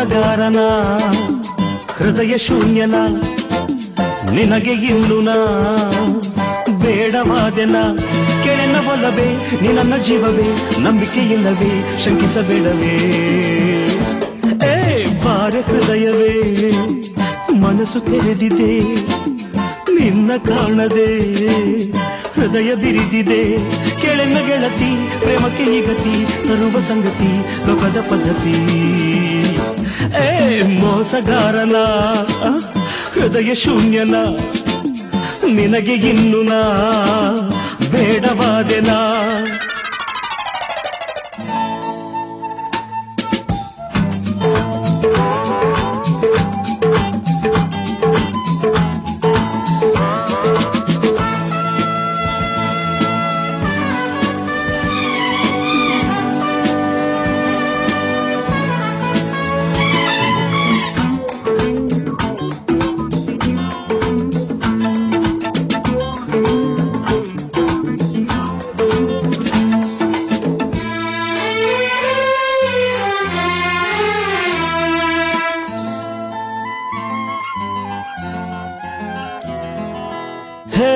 ಮೋಸಗಾರನ ಹೃದಯ ಶೂನ್ಯನ ನಿನಗೆ ಇನ್ನು ನಾ ಬೇಡವಾದೆನ ಕೆಳನ ಒಲವೇ ನಿನ್ನ ಜೀವವೇ ನಂಬಿಕೆ ಇಲ್ಲವೇ ಶಂಕಿಸಬೇಡವೇ ಏ ಬಾರೆ ಹೃದಯವೇ ಮನಸ್ಸು ತೆರೆದಿದೆ ನಿನ್ನ ಕಾಣದೆ ಹೃದಯ ಬಿರಿದಿದೆ ಕೆಳನ ಗೆಳತಿ ಪ್ರೇಮಕ್ಕೆ ಈ ಗತಿ ತರುವ ಸಂಗತಿ ಲೋಕದ ಪದ್ಧತಿ ಏ ಮೋಸಗಾರನ ಆ, ಹೃದಯ ಶೂನ್ಯನ ನಿನಗೆ ಇನ್ನು ನಾ ಬೇಡವಾದೆನಾ ಹೇ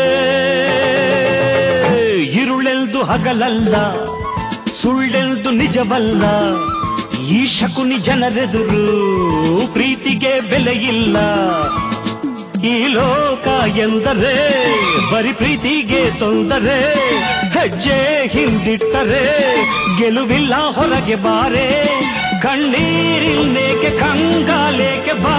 ಇರುಳೆಲ್ದು ಹಗಲಲ್ಲ ಸುಳ್ಳೆಲ್ದು ನಿಜವಲ್ಲ ಈ ಶಕುನಿ ಜನರೆದುರು ಪ್ರೀತಿಗೆ ಬೆಲೆ ಇಲ್ಲ ಈ ಲೋಕ ಎಂದರೆ ಬರಿ ಪ್ರೀತಿಗೆ ತೊಂದರೆ ಹೆಜ್ಜೆ ಹಿಂದಿಟ್ಟರೆ ಗೆಲುವಿಲ್ಲ ಹೊರಗೆ ಬಾರೆ ಕಣ್ಣೀರಿಲ್ಲೇಕೆ ಕಂಗಾಲೇಕೆ ಬಾ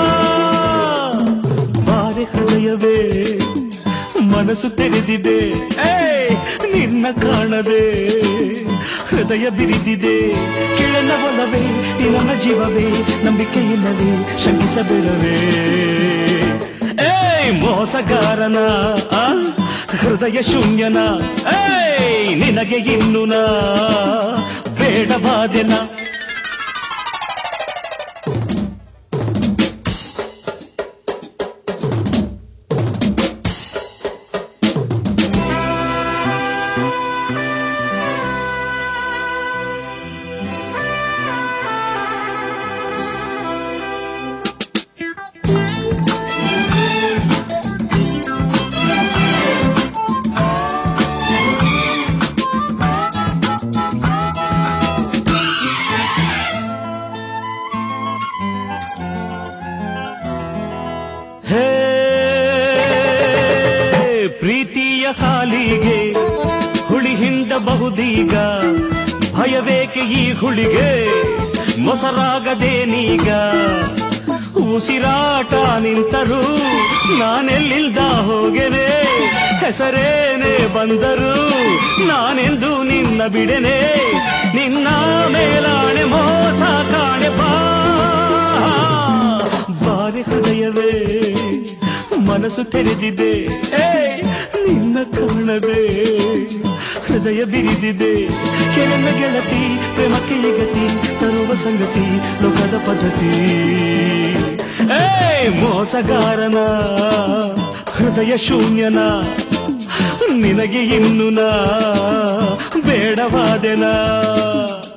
ಬಾರೆ ಹೃದಯವೇ ಮನಸ್ಸು ತೆರೆದಿದೆ ಏ ನಿನ್ನ ಕಾಣದೆ ಹೃದಯ ಬಿರಿದಿದೆ ಕೆಳನ ಒಲವೇ ನಿನ್ನ ಜೀವವೇ ನಂಬಿಕೆ ಇಲ್ಲವೇ ಶಂಕಿಸಬೇಡವೇ ಏ ಮೋಸಗಾರನ ಆ, ಹೃದಯ ಶೂನ್ಯನ ಏ ನಿನಗೆ ಇನ್ನು ನಾ ಬೇಡವಾದೆನ ಹೇ ಪ್ರೀತಿಯ ಹಾಲಿಗೆ ಹುಳಿ ಹಿಂಡಬಹುದೀಗ ಭಯವೇಕೆ ಈ ಹುಳಿಗೆ ಮೊಸರಾಗದೇನೀಗ ಉಸಿರಾಟ ನಿಂತರು ನಾನೆಲ್ಲಿಲ್ದ ಹೋಗೆನೆ ಹೆಸರೇನೆ ಬಂದರು ನಾನೆಂದು ನಿನ್ನ ಬಿಡೆನೆ ನಿನ್ನ ಮೇಲಾಣೆ ಮೋಸ ಕಾಣೆ ಬಾ ಬಾರಿ ಹೃದಯವೇ ಮನಸ್ಸು ತೆರೆದಿದೆ ಏ ನಿನ್ನ ಕಾಣದೆ ಹೃದಯ ಬಿರಿದಿದೆ ಕೆಳನ ಗೆಳತಿ ಪ್ರೇಮಕ್ಕೆ ಈ ಗತಿ ತರುವ ಸಂಗತಿ ಲೋಕದ ಪದ್ಧತಿ ಏ ಮೋಸಗಾರನ ಹೃದಯ ಶೂನ್ಯನ ನಿನಗೆ ಇನ್ನು ನಾ ಬೇಡವಾದೆನಾ